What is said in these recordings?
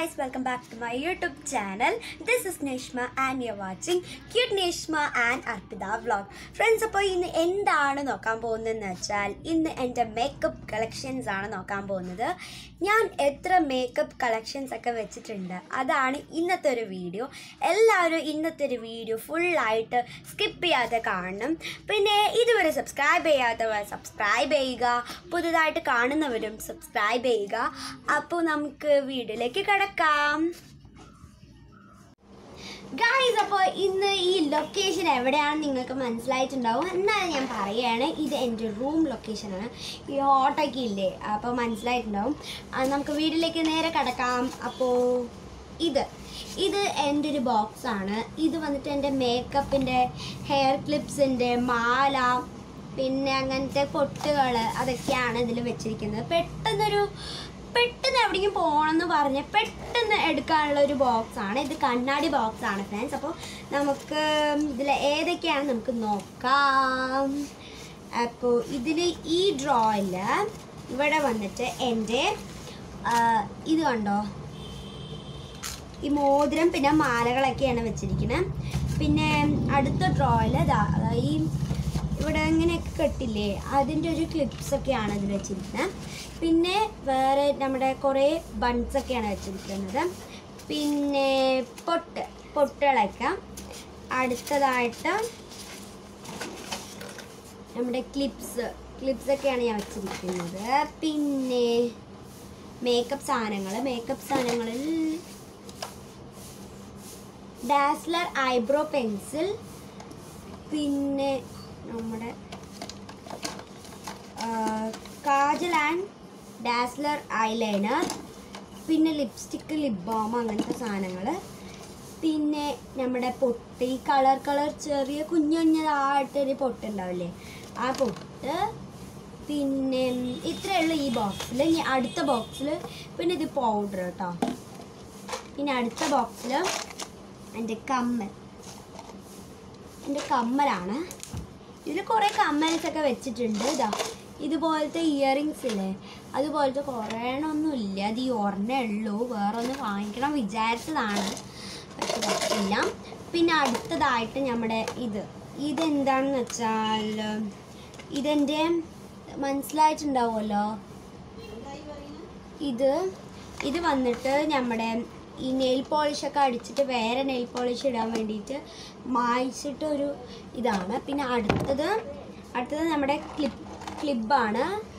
guys, welcome back to my YouTube channel. This is Neshma and you're watching Cute Neshma and Arpita vlog. Friends അപ്പോൾ ഇന്ന് എന്താണ് നോക്കാൻ പോകുന്നതെന്ന് വെച്ചാൽ ഇന്ന് എൻ്റെ മേക്കപ്പ് കളക്ഷൻസ് ആണ് നോക്കാൻ പോകുന്നത് ഞാൻ എത്ര മേക്കപ്പ് കളക്ഷൻസ് ഒക്കെ വെച്ചിട്ടുണ്ട് അതാണ് ഇന്നത്തെ ഒരു വീഡിയോ എല്ലാവരും ഇന്നത്തെ ഒരു വീഡിയോ ഫുള്ളായിട്ട് സ്കിപ്പ് ചെയ്യാതെ കാണണം പിന്നെ ഇതുവരെ സബ്സ്ക്രൈബ് ചെയ്യാത്തവർ സബ്സ്ക്രൈബ് ചെയ്യുക പുതുതായിട്ട് കാണുന്നവരും സബ്സ്ക്രൈബ് ചെയ്യുക അപ്പോൾ നമുക്ക് വീഡിയോയിലേക്ക് കിടക്കാം ഗായ്സ് അപ്പോൾ ഇന്ന് ഈ ലൊക്കേഷൻ എവിടെയാണെന്ന് നിങ്ങൾക്ക് മനസ്സിലായിട്ടുണ്ടാവും എന്നാലും ഞാൻ പറയുകയാണ് ഇത് എൻ്റെ റൂം ലൊക്കേഷനാണ് ഈ ഓട്ടോയ്ക്ക് ഇല്ലേ അപ്പോൾ മനസ്സിലായിട്ടുണ്ടാവും ആ, നമുക്ക് വീട്ടിലേക്ക് നേരെ കിടക്കാം അപ്പോൾ ഇത് ഇത് എൻ്റെ ഒരു ബോക്സ് ആണ് ഇത് വന്നിട്ട് എൻ്റെ മേക്കപ്പിൻ്റെ ഹെയർ ക്ലിപ്സിൻ്റെ മാല പിന്നെ അങ്ങനത്തെ പൊട്ടുകൾ അതൊക്കെയാണ് ഇതിൽ വെച്ചിരിക്കുന്നത് പെട്ടെന്നൊരു പെട്ടെന്ന് എവിടെയെങ്കിലും പോകണമെന്ന് പറഞ്ഞ് പെട്ടെന്ന് എടുക്കാനുള്ള ഒരു ബോക്സ് ആണ് ഇത് കണ്ണാടി ബോക്സ് ആണ് ഫ്രണ്ട്സ് അപ്പോൾ നമുക്ക് ഇതിൽ ഏതൊക്കെയാണ് നമുക്ക് നോക്കാം അപ്പോൾ ഇതിൽ ഈ ഡ്രോയിൽ ഇവിടെ വന്നിട്ട് എൻ്റെ ആ, ഇത് കണ്ടോ ഈ മോതിരം പിന്നെ മാലകളൊക്കെയാണ് വെച്ചിരിക്കുന്നത് പിന്നെ അടുത്ത ഡ്രോയിൽ ഈ ഇവിടെ ഇങ്ങനെയൊക്കെ കെട്ടില്ലേ അതിൻ്റെ ഒരു ക്ലിപ്സ് ഒക്കെയാണ് ഇതിൽ വെച്ചിരിക്കുന്നത് പിന്നെ വേറെ നമ്മുടെ കുറേ ബൺസ് ഒക്കെയാണ് വെച്ചിരിക്കുന്നത് പിന്നെ പൊട്ട് പൊട്ടുകളൊക്കെ അടുത്തതായിട്ട് നമ്മുടെ ക്ലിപ്സ് ക്ലിപ്സ് ഒക്കെയാണ് ഞാൻ വെച്ചിരിക്കുന്നത് പിന്നെ മേക്കപ്പ് സാധനങ്ങൾ മേക്കപ്പ് സാധനങ്ങളിൽ ഡാസ്ലർ ഐബ്രോ പെൻസിൽ പിന്നെ നമ്മുടെ ആ, കാജൽ ആൻഡ് ഡാസ്ലർ ഐലൈനർ പിന്നെ ലിപ്സ്റ്റിക്ക് ലിപ് ബാം അങ്ങനത്തെ സാധനങ്ങൾ പിന്നെ നമ്മുടെ പൊട്ട് ഈ കളർ കളർ ചെറിയ കുഞ്ഞു കുഞ്ഞതായിട്ടൊരു പൊട്ടുണ്ടാവില്ലേ ആ പൊട്ട് പിന്നെ ഇത്രയേ ഉള്ളൂ ഈ ബോക്സിൽ ഇനി അടുത്ത ബോക്സിൽ പിന്നെ ഇത് പൗഡർ കേട്ടോ പിന്നെ അടുത്ത ബോക്സിൽ എൻ്റെ കമ്മൽ എൻ്റെ കമ്മലാണ് ഇതിൽ കുറേ കമ്മൽസ് ഒക്കെ വെച്ചിട്ടുണ്ട് ഇതാ ഇതുപോലത്തെ ഇയറിങ്സ് ഇല്ലേ അതുപോലത്തെ കുറേ എണ്ണമൊന്നും ഇല്ല അത് ഈ ഒരെണ്ണേ ഉള്ളൂ വേറെ ഒന്ന് വാങ്ങിക്കണം വിചാരിച്ചതാണ് പക്ഷെ പറ്റില്ല പിന്നെ അടുത്തതായിട്ട് നമ്മുടെ ഇത് ഇതെന്താണെന്ന് വെച്ചാൽ ഇതെൻ്റെ മനസ്സിലായിട്ടുണ്ടാവുമല്ലോ ഇത് ഇത് വന്നിട്ട് നമ്മുടെ ഈ നെയിൽ പോളിഷൊക്കെ അടിച്ചിട്ട് വേറെ നെയിൽ പോളിഷ് ഇടാൻ വേണ്ടിയിട്ട് മായ്ച്ചിട്ട് ഒരു ഇതാണ് പിന്നെ അടുത്തത് അടുത്തത് നമ്മുടെ ക്ലിപ്പ് ക്ലിപ്പാണ്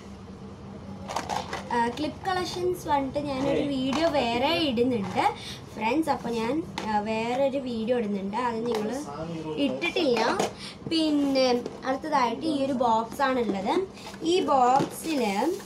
ക്ലിപ്പ് കളക്ഷൻസ് വന്നിട്ട് ഞാനൊരു വീഡിയോ വേറെ ഇടുന്നുണ്ട് ഫ്രണ്ട്സ് അപ്പോൾ ഞാൻ ആ, വേറൊരു വീഡിയോ ഇടുന്നുണ്ട് അത് നിങ്ങൾ ഇട്ടിട്ടില്ല പിന്നെ അടുത്തതായിട്ട് ഈ ഒരു ബോക്സ് ആണുള്ളത് ഈ ബോക്സിൽ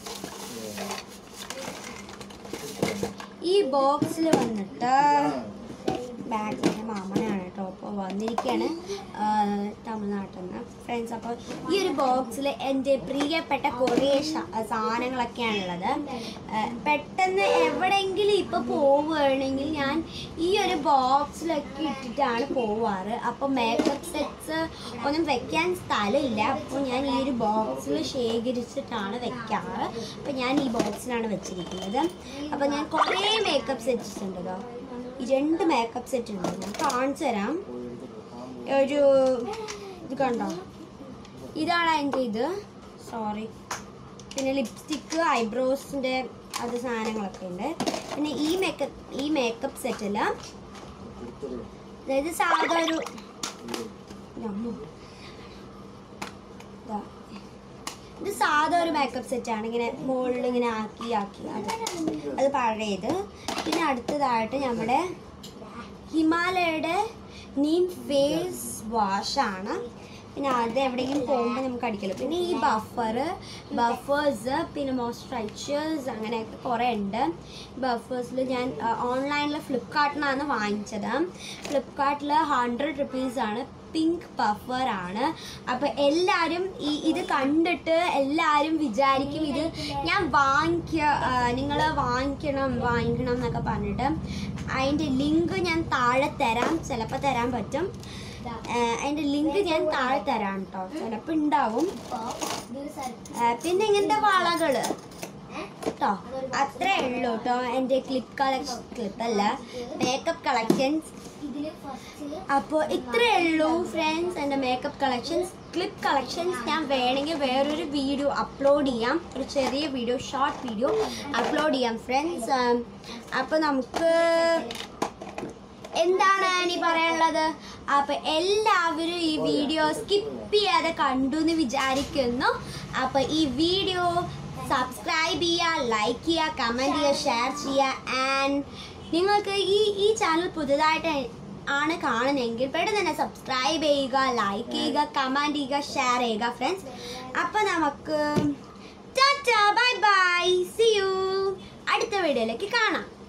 ഈ ബോക്സിൽ വന്നിട്ട് ബാഗിൻ്റെ മാമനാണ് കേട്ടോ അപ്പോൾ വന്നിരിക്കുകയാണ് ആ, തമിഴ്നാട്ടിൽ നിന്ന് ഫ്രണ്ട്സ് അപ്പോൾ ഈ ഒരു ബോക്സിൽ എൻ്റെ പ്രിയപ്പെട്ട കുറേ ശ- സാധനങ്ങളൊക്കെയാണുള്ളത് ആ, പെട്ടെന്ന് എവിടെയെങ്കിലും ഇപ്പോൾ പോവുകയാണെങ്കിൽ ഞാൻ ഈ ഒരു ബോക്സിലൊക്കെ ഇട്ടിട്ടാണ് പോവാറ് അപ്പോൾ മേക്കപ്പ് സെറ്റ്സ് ഒന്നും വെക്കാൻ സ്ഥലമില്ല അപ്പോൾ ഞാൻ ഈ ഒരു ബോക്സിൽ ശേഖരിച്ചിട്ടാണ് വെക്കാറ് അപ്പോൾ ഞാൻ ഈ ബോക്സിലാണ് വെച്ചിരിക്കുന്നത് അപ്പോൾ ഞാൻ കുറേ മേക്കപ്പ് സെറ്റ്സ് ഉണ്ട് കേട്ടോ ഈ രണ്ട് മേക്കപ്പ് സെറ്റ് ഉണ്ട് ഞാൻ കാണിച്ചു തരാം ഒരു ഇത് കണ്ടോ ഇതാണ് എൻ്റെ ഇത് സോറി പിന്നെ ലിപ്സ്റ്റിക്ക് ഐബ്രോസിൻ്റെ അത് സാധനങ്ങളൊക്കെ ഉണ്ട് പിന്നെ ഈ മേക്കപ്പ് ഈ മേക്കപ്പ് സെറ്റിൽ അതായത് സാധാ ഒരു ഞമ്മു. ദാ. ഇത് സാധാ ഒരു മേക്കപ്പ് സെറ്റാണ് ഇങ്ങനെ മുകളിൽ ഇങ്ങനെ ആക്കി ആക്കി അത് അത് പഴയത് പിന്നെ അടുത്തതായിട്ട് നമ്മുടെ ഹിമാലയയുടെ നീം ഫേസ് വാഷാണ് പിന്നെ അത് എവിടെയെങ്കിലും പോകുമ്പോൾ നമുക്ക് അടിക്കല്ലോ പിന്നെ ഈ ബഫർ ബഫേഴ്സ് പിന്നെ മോയ്സ്ചറൈസേഴ്സ് അങ്ങനെയൊക്കെ കുറേ ഉണ്ട് ബഫേഴ്സിൽ ഞാൻ ഓൺലൈനിൽ ഫ്ലിപ്കാർട്ടിനാണ് വാങ്ങിച്ചത് ഫ്ലിപ്കാർട്ടിൽ ഹൺഡ്രഡ് റുപ്പീസാണ് പിങ്ക് പഫർ ആണ് അപ്പോൾ എല്ലാവരും ഈ ഇത് കണ്ടിട്ട് എല്ലാവരും വിചാരിക്കും ഇത് ഞാൻ വാങ്ങിക്ക നിങ്ങൾ വാങ്ങിക്കണം വാങ്ങിക്കണം എന്നൊക്കെ പറഞ്ഞിട്ട് അതിൻ്റെ ലിങ്ക് ഞാൻ താഴെ തരാം ചിലപ്പോൾ തരാൻ പറ്റും ആ, അതിൻ്റെ ലിങ്ക് ഞാൻ താഴെ തരാം കേട്ടോ ചിലപ്പോൾ ഉണ്ടാവും ആ, പിന്നെ ഇങ്ങനത്തെ വളകൾ കേട്ടോ അത്രേ ഉള്ളൂ കേട്ടോ എൻ്റെ ക്ലിപ്പ് കളക്ഷൻ ക്ലിപ്പല്ല മേക്കപ്പ് കളക്ഷൻസ് അപ്പോൾ ഇത്രേ ഉള്ളൂ ഫ്രണ്ട്സ് എൻ്റെ മേക്കപ്പ് കളക്ഷൻസ് ക്ലിപ്പ് കളക്ഷൻസ് ഞാൻ വേണമെങ്കിൽ വേറൊരു വീഡിയോ അപ്ലോഡ് ചെയ്യാം ഒരു ചെറിയ വീഡിയോ ഷോർട്ട് വീഡിയോ അപ്ലോഡ് ചെയ്യാം ഫ്രണ്ട്സ് അപ്പോൾ നമുക്ക് എന്താണ് ഇനി പറയാനുള്ളത് അപ്പൊ എല്ലാവരും ഈ വീഡിയോ സ്കിപ്പ് ചെയ്യാതെ കണ്ടു എന്ന് വിചാരിക്കുന്നു അപ്പൊ ഈ വീഡിയോ സബ്സ്ക്രൈബ് ചെയ്യുക ലൈക്ക് ചെയ്യുക കമൻറ്റ് ചെയ്യുക ഷെയർ ചെയ്യുക ആൻഡ് നിങ്ങൾക്ക് ഈ ഈ ചാനൽ പുതുതായിട്ട് ആണ് കാണുന്നതെങ്കിൽ പെട്ടെന്ന് തന്നെ സബ്സ്ക്രൈബ് ചെയ്യുക ലൈക്ക് ചെയ്യുക കമൻറ്റ് ചെയ്യുക ഷെയർ ചെയ്യുക ഫ്രണ്ട്സ് അപ്പം നമുക്ക് ബൈ ബൈ സി യു അടുത്ത വീഡിയോയിലേക്ക് കാണാം